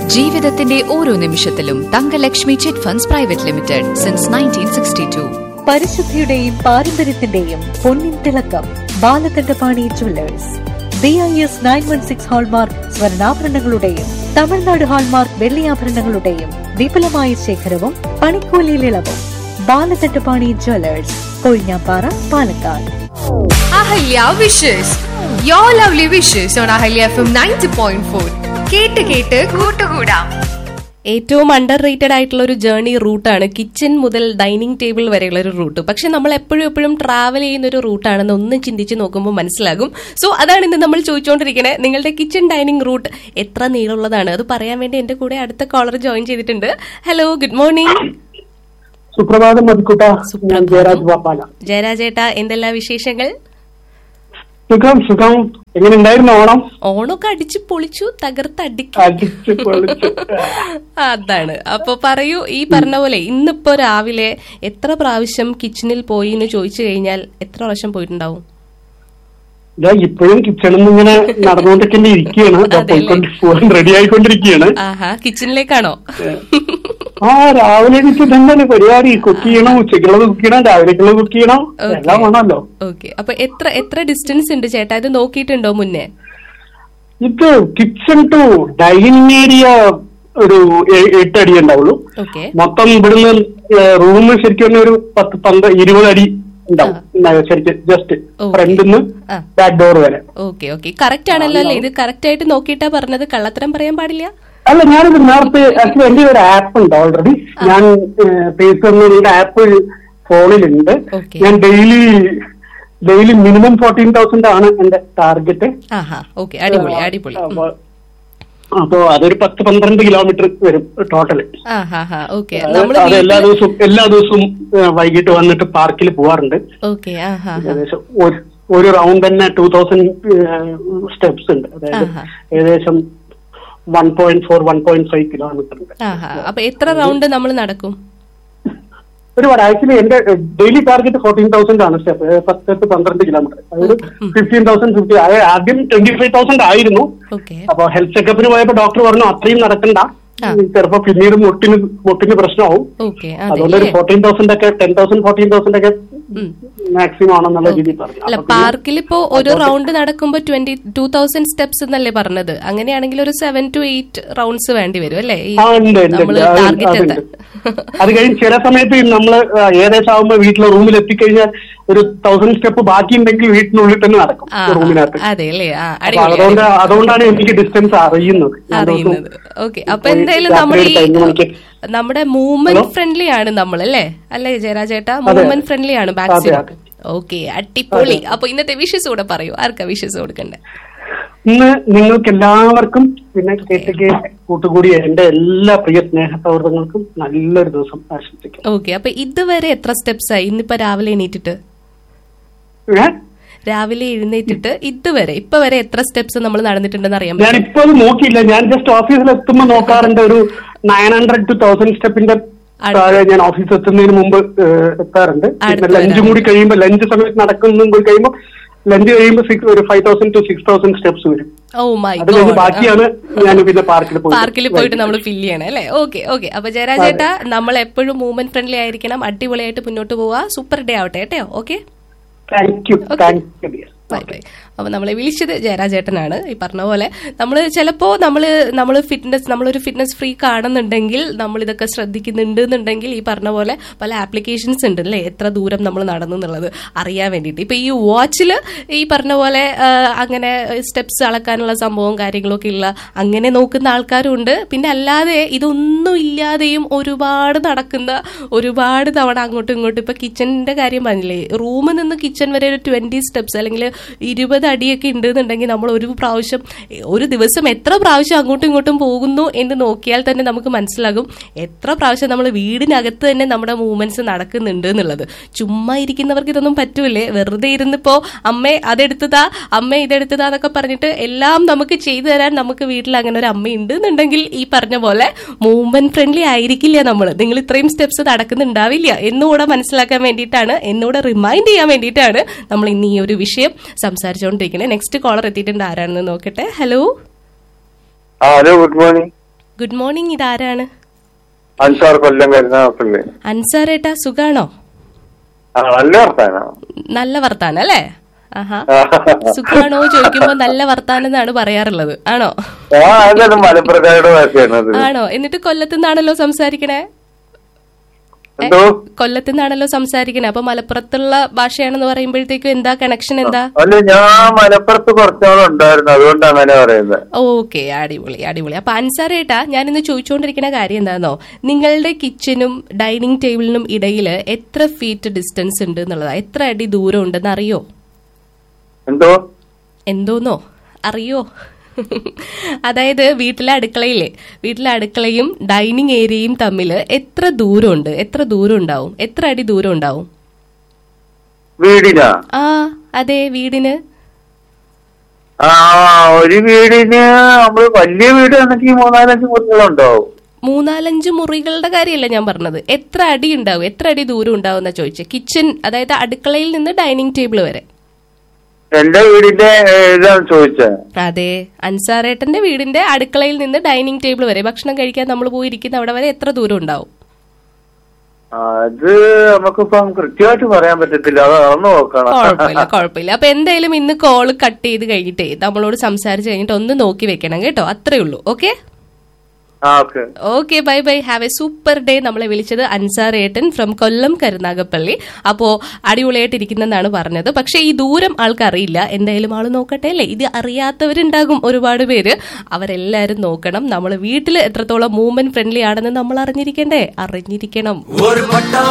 ജീവിതത്തിന്റെ ഓരോ നിമിഷത്തിലും Thankalakshmi chit funds private limited since nineteen sixty two പരിശുദ്ധിയുടെയും പാരമ്പര്യത്തിന്റെയും പൊന്നിൻ തിളക്കം Balakandapani jewellers B I S nine one six hallmark സ്വർണ്ണാഭരണങ്ങളുടെയും തമിഴ്നാട് ഹാൾമാർക്ക് വെള്ളിയാഭരണങ്ങളുടെയും വിപുലമായ ശേഖരവും പണിക്കൂലിയിൽ ഇളവും Balakandapani jewellers Kozhinjampara Palakkad Ahalya wishes yo lovely wishes on Ahalya F M ninety point four കേട്ട് കേട്ട് കൂട്ടുകൂടാം ഏറ്റവും അണ്ടർ റേറ്റഡ് ആയിട്ടുള്ള ഒരു ജേർണി റൂട്ടാണ് കിച്ചൺ മുതൽ ഡൈനിങ് ടേബിൾ വരെയുള്ള ഒരു റൂട്ട് പക്ഷെ നമ്മൾ എപ്പോഴും എപ്പോഴും ട്രാവൽ ചെയ്യുന്ന ഒരു റൂട്ടാണെന്ന് ഒന്ന് ചിന്തിച്ച് നോക്കുമ്പോൾ മനസ്സിലാകും സോ അതാണ് ഇന്ന് നമ്മൾ ചോദിച്ചുകൊണ്ടിരിക്കുന്നത് നിങ്ങളുടെ കിച്ചൺ ഡൈനിങ് റൂട്ട് എത്ര നീളമുള്ളതാണ് അത് പറയാൻ വേണ്ടി എന്റെ കൂടെ അടുത്ത കോളർ ജോയിൻ ചെയ്തിട്ടുണ്ട് ഹലോ ഗുഡ് മോർണിംഗ് സുപ്രഭാതം മതിക്കുട്ട ഞാൻ ജയരാജ് പാപ്പാല ജയരാജേട്ടാ എന്തെല്ലാം വിശേഷങ്ങൾ സുഖം സുഖം എങ്ങനെ ഉണ്ടായിരുന്നു ഓണം ഓണമൊക്കെ അടിച്ചു പൊളിച്ചു തകർത്തടിക്കും അടിച്ച് പൊളിച്ച് അതാണ് അപ്പൊ പറയൂ ഈ പറഞ്ഞ പോലെ ഇന്നിപ്പോ രാവിലെ എത്ര പ്രാവശ്യം കിച്ചണിൽ പോയി എന്ന് ചോദിച്ചു കഴിഞ്ഞാൽ എത്ര പ്രാവശ്യം പോയിട്ടുണ്ടാവും ഇതാ ഇപ്പോഴും കിച്ചണിൽ നിന്ന് ഇങ്ങനെ നടന്നുകൊണ്ടൊക്കെ ഇരിക്കുകയാണ് ഇതാ അതെല്ലേ? പോയിക്കൊണ്ട് പോകാൻ റെഡി ആയിക്കൊണ്ടിരിക്കുകയാണ് ആഹാ കിച്ചണിലേക്കാണോ ആ രാവിലെ എനിക്ക് ഇതെന്താണ് പരിപാടി കുക്ക് ചെയ്യണം ഉച്ചക്കുള്ളത് കുക്ക് ചെയ്യണം രാവിലേക്കുള്ളത് കുക്ക് ചെയ്യണം Okay. എല്ലാം വേണമല്ലോ ഓക്കെ അപ്പൊ എത്ര എത്ര ഡിസ്റ്റൻസ് ഉണ്ട് ചേട്ടാ ഇത് നോക്കിയിട്ടുണ്ടോ മുന്നേ ഇത് കിച്ചൺ ടു ഡൈനിങ് ഏരിയ ഒരു എ- എട്ടടി ഉണ്ടാവുള്ളൂ ഓക്കെ മൊത്തം ഇവിടുന്ന് റൂം ശരിക്കും പറഞ്ഞാ ഒരു പത്ത് പന്ത് ഇരുപത് അടി ഉണ്ടാവും ന- ശരിക്കും ജസ്റ്റ് Okay. ഫ്രണ്ടിന്ന് ആ. ബാക്ക് ഡോർ വരെ ഓക്കെ ഓക്കെ കറക്റ്റ് ആണല്ലോ അല്ലേ ഇത് കറക്റ്റ് ആയിട്ട് നോക്കിയിട്ടാ പറഞ്ഞത് കള്ളത്തരം പറയാൻ പാടില്ല അല്ല ഞാനിത് നേരത്തെ ആക്ച്വലി എന്റെ ഒരു ആപ്പ് ഉണ്ട് ഓൾറെഡി ഞാൻ പേസ് എന്നൊരു ആപ്പ് ഫോണിലുണ്ട് Okay. ഞാൻ daily daily minimum fourteen thousand ആണ് എന്റെ ടാർഗറ്റ് ആഹാ ഓക്കെ അടിപൊളി അടിപൊളി ഉം. അപ്പൊ അപ്പോ അതൊരു പത്ത് പന്ത്രണ്ട് കിലോമീറ്റർ വരും ടോട്ടല് ആഹാ ഹാ ഓക്കെ അത് നമ്മള് അത് എല്ലാ വീട്ടിൽ- ദിവസവും എല്ലാ ദിവസവും ഏഹ്, വൈകിട്ട് വന്നിട്ട് പാർക്കിൽ പോവാറുണ്ട് ഓക്കെ ആഹാ ഹാ ഏകദേശം ഒരു- ഒരു റൗണ്ട് തന്നെ ടൂ തൗസൻഡ് സ്റ്റെപ്സ് ഉണ്ട് അതായത് ആഹാ. ഏകദേശം one point four one point five kilometre ഉണ്ട് ആഹാ അപ്പൊ എത്ര റൗണ്ട് നമ്മൾ നടക്കും ഒരുപാട് ആക്ച്വലി എന്റെ ഡെയിലി ടാർഗറ്റ് ഫോർട്ടീൻ തൗസൻഡ് ആണ് സ്റ്റെപ്പ് പത്ത് to പന്ത്രണ്ട് കിലോമീറ്റർ അതായത് ഫിഫ്റ്റീൻ തൗസൻഡ് ഫിഫ്റ്റി ആദ്യം ട്വന്റി ഫൈവ് തൗസൻഡ് ആയിരുന്നു ഓക്കെ അപ്പൊ ഹെൽത്ത് ചെക്കപ്പിന് പോയപ്പോ ഡോക്ടർ പറഞ്ഞു അത്രയും നടക്കണ്ട ആ. ചിലപ്പോ പിന്നീട് മുട്ടിന് മുട്ടിന് പ്രശ്നമാവും ഓക്കെ അതുകൊണ്ട് ഒരു അതെ ഫോർട്ടീൻ തൗസൻഡ് ഒക്കെ ടെൻ തൗസൻഡ് ഫോർട്ടീൻ തൗസൻഡ് ഒക്കെ ഉം. മാക്സിമം ആണെന്നുള്ള രീതിയിൽ പറഞ്ഞു അല്ല അപ്പൊ പിന്നെ- പാർക്കിൽ ഇപ്പോ ഒരു റൗണ്ട് നടക്കുമ്പോ ട്വന്റി ടൂ തൗസൻഡ് സ്റ്റെപ്സ് എന്നല്ലേ പറഞ്ഞത് അങ്ങനെയാണെങ്കിൽ ഒരു സെവൻ ടു എയ്റ്റ് റൗണ്ട്സ് വേണ്ടി വരും അല്ലേ ഈ ആ ഉണ്ട് ഉണ്ട് നമ്മള് ഉണ്ട്. അത് ടാർഗറ്റ് അതുണ്ട്. എത്താൻ അത് കഴിഞ്ഞ് ചില സമയത്ത് നമ്മൾ ഏകദേശം ആവുമ്പോ വീട്ടിലെ റൂമിൽ എത്തിക്കഴിഞ്ഞാൽ ഒരു തൗസൻഡ് സ്റ്റെപ്പ് ബാക്കി ഉണ്ടെങ്കിൽ വീട്ടിനുള്ളിൽ തന്നെ നടക്കും ആ, റൂമിനകത്ത് അതെ അല്ലേ ആ അപ്പൊ അടിപൊളി അതുകൊണ്ട് അതുകൊണ്ടാണ് എനിക്ക് ഡിസ്റ്റൻസ് അറിയുന്നത് ഞാൻ ദിവസവും അറിയുന്നത് ഓക്കെ അപ്പൊ ഒരു എന്തായാലും രാത്രി നമ്മൾ ഒരു ഈ പതിനൊന്ന് മണിക്ക് നമ്മുടെ മൂവ്മെന്റ് ഹലോ? ഫ്രണ്ട്ലി ആണ് നമ്മൾ അല്ലേ അല്ലേ ജയരാജേട്ടാ അതെ. മൂവ്മെന്റ് ഫ്രണ്ട്ലി ആണ് അതെ, മാക്സിമം അതെ. ഓക്കെ അടിപൊളി അതെ. അപ്പൊ ഇന്നത്തെ വിഷസ് കൂടെ പറയൂ ആർക്കാ വിഷസ് കൊടുക്കണ്ടേ ഇന്ന് നിങ്ങൾക്ക് എല്ലാവർക്കും പിന്നെ കേട്ട് കേട്ട് കൂട്ടുകൂടിയ എന്റെ എല്ലാ പ്രിയ സ്നേഹ സൗഹൃദങ്ങൾക്കും നല്ലൊരു ദിവസം ആശംസിക്കും ഓക്കെ അപ്പൊ ഇതുവരെ എത്ര സ്റ്റെപ്സ് ആയി ഇന്നിപ്പോ രാവിലെ എണീറ്റിട്ട് ഏ? രാവിലെ എഴുന്നേറ്റിട്ട് ഇതുവരെ ഇപ്പൊ വരെ എത്ര സ്റ്റെപ്സ് നമ്മൾ നടന്നിട്ടുണ്ടെന്ന് അറിയാൻ ഞാൻ പറ്റും ഇപ്പൊ അത് നോക്കിയില്ല ഞാൻ ജസ്റ്റ് ഓഫീസിൽ എത്തുമ്പോ നോക്കാറുണ്ട് ഒരു നയൻ ഹൺഡ്രഡ് ടു തൗസൻഡ് സ്റ്റെപ്പിന്റെ താഴെ ഞാൻ ഓഫീസിൽ എത്തുന്നതിന് മുമ്പ് ഏഹ്, എത്താറുണ്ട് പിന്നെ അടുത്ത് ലഞ്ച് വരാൻ. കൂടി കഴിയുമ്പോൾ ലഞ്ച് സമയത്ത് നടക്കുന്നതും കൂടി കഴിയുമ്പോൾ ലഞ്ച് കഴിയുമ്പോൾ സിക്സ് ഒരു five thousand two six thousand steps വരും ഓ മൈ അത് കഴിഞ്ഞ് ബാക്കിയാണ് ഞാൻ പിന്നെ പാർക്കിൽ പോയി പാർക്കിൽ പോയിട്ട് നമ്മൾ ഫില്ല് ചെയ്യണം അല്ലേ ഓക്കെ ഓക്കെ അപ്പൊ ജയരാജേട്ടാ നമ്മൾ എപ്പോഴും മൂവ്മെന്റ് ഫ്രണ്ട്ലി ആയിരിക്കണം അടിപൊളിയായിട്ട് മുന്നോട്ട് പോവാ സൂപ്പർ ഡേ ആവട്ടെ കേട്ടോ okay thank you thank you dear bye bye അപ്പൊ നമ്മളെ വിളിച്ചത് ജയരാജേട്ടനാണ് ഈ പറഞ്ഞ പോലെ നമ്മൾ ചിലപ്പോ നമ്മൾ നമ്മൾ ഫിറ്റ്നസ് നമ്മളൊരു ഫിറ്റ്നസ് ഫ്രീ കാണുന്നുണ്ടെങ്കിൽ നമ്മൾ ഇതൊക്കെ ശ്രദ്ധിക്കുന്നുണ്ട് എന്നുണ്ടെങ്കിൽ ഈ പറഞ്ഞ പോലെ പല ആപ്ലിക്കേഷൻസ് ഉണ്ട് അല്ലേ എത്ര ദൂരം നമ്മൾ നടന്നു എന്നുള്ളത് അറിയാൻ വേണ്ടിയിട്ട് ഇപ്പൊ ഈ വാച്ചിൽ ഈ പറഞ്ഞ പോലെ ആ, അങ്ങനെ സ്റ്റെപ്സ് അളക്കാനുള്ള സംഭവവും കാര്യങ്ങളൊക്കെ ഉള്ള അങ്ങനെ നോക്കുന്ന ആൾക്കാരും ഉണ്ട് പിന്നെ അല്ലാതെ ഇതൊന്നും ഇല്ലാതെയും ഒരുപാട് നടക്കുന്ന ഒരുപാട് തവണ അങ്ങോട്ടും ഇങ്ങോട്ടും ഇപ്പൊ കിച്ചണിന്റെ കാര്യം പറഞ്ഞില്ലേ റൂമിൽ നിന്ന് കിച്ചൺ വരെ ഒരു ട്വന്റി സ്റ്റെപ്സ് അല്ലെങ്കിൽ ഇരുപത് അടിയൊക്കെ ഉണ്ടെന്നുണ്ടെങ്കിൽ നമ്മൾ ഒരു പ്രാവശ്യം ഒരു ദിവസം എത്ര പ്രാവശ്യം അങ്ങോട്ടും ഇങ്ങോട്ടും പോകുന്നു എന്ന് നോക്കിയാൽ തന്നെ നമുക്ക് മനസ്സിലാകും എത്ര പ്രാവശ്യം നമ്മൾ വീടിനകത്ത് തന്നെ നമ്മുടെ മൂവ്മെന്റ്സ് നടക്കുന്നുണ്ട് എന്നുള്ളത് ചുമ്മാ ഇരിക്കുന്നവർക്ക് ഇതൊന്നും പറ്റൂലേ വെറുതെ ഇരുന്നിപ്പോ അമ്മേ അതെടുത്തതാ അമ്മ ഇതെടുത്തതാ എന്നൊക്കെ പറഞ്ഞിട്ട് എല്ലാം നമുക്ക് ചെയ്തു തരാൻ നമുക്ക് വീട്ടിൽ അങ്ങനെ ഒരു അമ്മ ഉണ്ട് എന്നുണ്ടെങ്കിൽ ഈ പറഞ്ഞ പോലെ മൂവ്മെന്റ് ഫ്രണ്ട്ലി ആയിരിക്കില്ല നമ്മൾ നിങ്ങൾ ഇത്രയും സ്റ്റെപ്സ് നടക്കുന്നുണ്ടാവില്ല എന്നുകൂടെ മനസ്സിലാക്കാൻ വേണ്ടിയിട്ടാണ് എന്നോട് റിമൈൻഡ് ചെയ്യാൻ വേണ്ടിയിട്ടാണ് നമ്മൾ ഇന്ന് ഈ ഒരു വിഷയം സംസാരിച്ചുകൊണ്ടിരിക്കുന്നത് നെക്സ്റ്റ് കോളർ എത്തിയിട്ടുണ്ട് ആരാണെന്ന് നോക്കട്ടെ ഹലോ ആ hello good morning good morning ഇതാരാണ് അൻസാർ കൊല്ലം കരുനാഗപ്പള്ളി അൻസാറേട്ടാ സുഖാണോ ആ നല്ല വർത്താനം നല്ല വർത്താനം അല്ലേ ആഹാ സുഖാണോ ചോദിക്കുമ്പോ നല്ല വർത്താനം എന്നാണ് പറയാറുള്ളത് ആണോ ആ അതൊരു മലപ്രകാരുടെ ഭാഷയാണ് അത് ആണോ എന്നിട്ട് കൊല്ലത്തുനിന്നാണല്ലോ സംസാരിക്കണേ എന്തോ കൊല്ലത്തുനിന്നാണല്ലോ സംസാരിക്കണേ അപ്പൊ മലപ്പുറത്തുള്ള ഭാഷയാണെന്ന് പറയുമ്പോഴത്തേക്കും എന്താ കണക്ഷൻ എന്താ അല്ല ഞാൻ മലപ്പുറത്ത് കുറച്ചാളുണ്ടായിരുന്നു അതുകൊണ്ട് അങ്ങനെ പറയുന്നത് ഓക്കെ അടിപൊളി അടിപൊളി അപ്പൊ അൻസാറേട്ടാ ഞാൻ ഇന്ന് ചോദിച്ചുകൊണ്ടിരിക്കുന്ന കാര്യം എന്താണെന്നോ നിങ്ങളുടെ കിച്ചനും ഡൈനിങ് ടേബിളിനും ഇടയിൽ എത്ര ഫീറ്റ് ഡിസ്റ്റൻസ് ഉണ്ട് എന്നുള്ളതാ എത്ര അടി ദൂരം ഉണ്ടെന്ന് അറിയോ എന്തോ എന്തോന്നോ അറിയോ അതായത് വീട്ടിലെ അടുക്കളയിലെ വീട്ടിലെ അടുക്കളയും ഡൈനിങ് ഏരിയയും തമ്മിൽ എത്ര ദൂരമുണ്ട് എത്ര ദൂരം ഉണ്ടാവും എത്ര അടി ദൂരം ഉണ്ടാവും വീടിനാ ആ അതെ വീടിന് ആ ഒരു വീടിന് നമ്മള് വലിയ വീട് ആണെങ്കിൽ മൂന്നാലഞ്ച് മുറികളുണ്ടാവും മൂന്നാലഞ്ച് മുറികളുടെ കാര്യമല്ല ഞാൻ പറഞ്ഞത് എത്ര അടി ഉണ്ടാവും എത്ര അടി ദൂരം ഉണ്ടാവും എന്നാ ചോദിച്ചത് കിച്ചൺ അതായത് അടുക്കളയിൽ നിന്ന് ഡൈനിങ് ടേബിൾ വരെ എന്റെ വീടിന്റെ ഏ, ഇതാണ് ചോദിച്ചത് അതെ അൻസാറേട്ടന്റെ വീടിന്റെ അടുക്കളയിൽ നിന്ന് ഡൈനിങ് ടേബിൾ വരെ ഭക്ഷണം കഴിക്കാൻ നമ്മൾ പോയിരിക്കുന്ന അവിടെ വരെ എത്ര ദൂരം ഉണ്ടാവും ആ, അത് നമുക്കിപ്പം കൃത്യമായിട്ട് പറയാൻ പറ്റത്തില്ല അത് അളന്ന് നോക്കണം കുഴപ്പമില്ല കുഴപ്പമില്ല അപ്പൊ എന്തായാലും ഇന്ന് കോള് കട്ട് ചെയ്ത് കഴിഞ്ഞിട്ടേ നമ്മളോട് സംസാരിച്ച് കഴിഞ്ഞിട്ട് ഒന്ന് നോക്കി വെക്കണം കേട്ടോ അത്രേ ഉള്ളൂ ഓക്കെ ആ okay okay bye bye have a super day നമ്മളെ വിളിച്ചത് അൻസാർ ഏട്ടൻ ഫ്രം കൊല്ലം കരുനാഗപ്പള്ളി അപ്പോ അടിപൊളിയായിട്ടിരിക്കുന്നെന്നാണ് പറഞ്ഞത് പക്ഷെ ഈ ദൂരം ആൾക്കറിയില്ല എന്തായാലും ആള് നോക്കട്ടെ അല്ലേ ഇത് അറിയാത്തവരുണ്ടാകും ഒരുപാട് പേര് അവരെല്ലാരും നോക്കണം നമ്മൾ വീട്ടിൽ എത്രത്തോളം മൂവ്മെന്റ് ഫ്രണ്ട്ലി ആണെന്ന് നമ്മൾ അറിഞ്ഞിരിക്കണ്ടേ അറിഞ്ഞിരിക്കണം